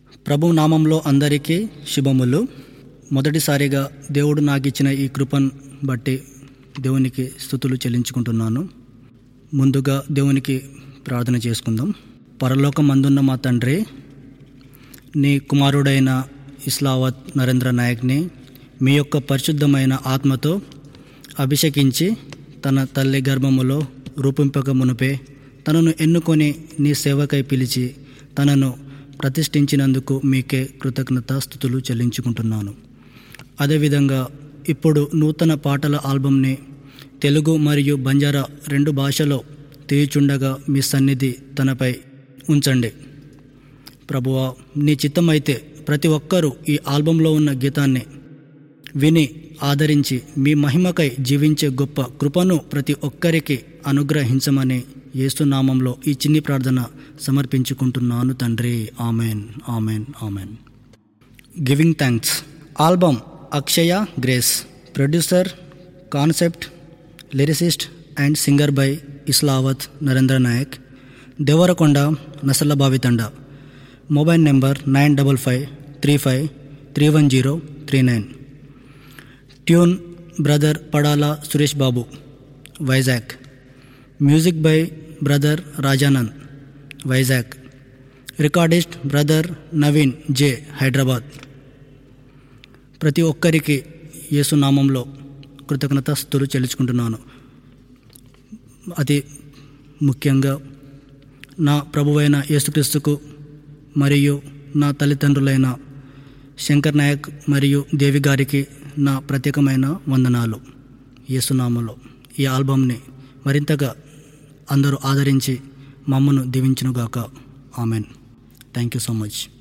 ప్రభు నామంలో అందరికీ శుభములు మొదటిసారిగా దేవుడు నాకు ఇచ్చిన ఈ కృపను బట్టి దేవునికి స్థుతులు చెల్లించుకుంటున్నాను ముందుగా దేవునికి ప్రార్థన చేసుకుందాం పరలోకం అందున్న మా తండ్రి నీ కుమారుడైన ఇస్లావత్ నరేంద్ర నాయక్ని మీ యొక్క పరిశుద్ధమైన ఆత్మతో అభిషేకించి తన తల్లి గర్భములో రూపింపక మునుపే తనను ఎన్నుకొని నీ సేవకై పిలిచి తనను ప్రతిష్ఠించినందుకు మీకే కృతజ్ఞత స్థుతులు చెల్లించుకుంటున్నాను అదేవిధంగా ఇప్పుడు నూతన పాటల ఆల్బంని తెలుగు మరియు బంజారా రెండు భాషలో తీయుచుండగా మీ సన్నిధి తనపై ఉంచండి ప్రభువా నీ చిత్తమైతే ప్రతి ఒక్కరూ ఈ ఆల్బంలో ఉన్న గీతాన్ని విని ఆదరించి మీ మహిమకై జీవించే గొప్ప కృపను ప్రతి ఒక్కరికి అనుగ్రహించమని యేసునామంలో ఈ చిన్ని ప్రార్థన సమర్పించుకుంటున్నాను తండ్రి amen amen amen giving thanks album Akshaya grace producer concept lyricist and singer by Islavath Narendra Nayak Devarakonda Nasalabavi Thanda mobile number nine double five three five three one zero three nine tune brother Padala Suresh Babu Vizag music by brother Rajanand Vizag recordist brother Naveen J Hyderabad ప్రతి ఒక్కరికి యేసునామంలో కృతజ్ఞత స్థుతులు చెల్లించుకుంటున్నాను అతి ముఖ్యంగా నా ప్రభువైన యేసుక్రీస్తుకు మరియు నా తల్లిదండ్రులైన శంకర్ నాయక్ మరియు దేవి గారికి నా ప్రత్యేకమైన వందనాలు యేసునామలో ఈ ఆల్బమ్ని మరింతగా అందరూ ఆదరించి మమ్మను దీవించునుగాక amen thank you so much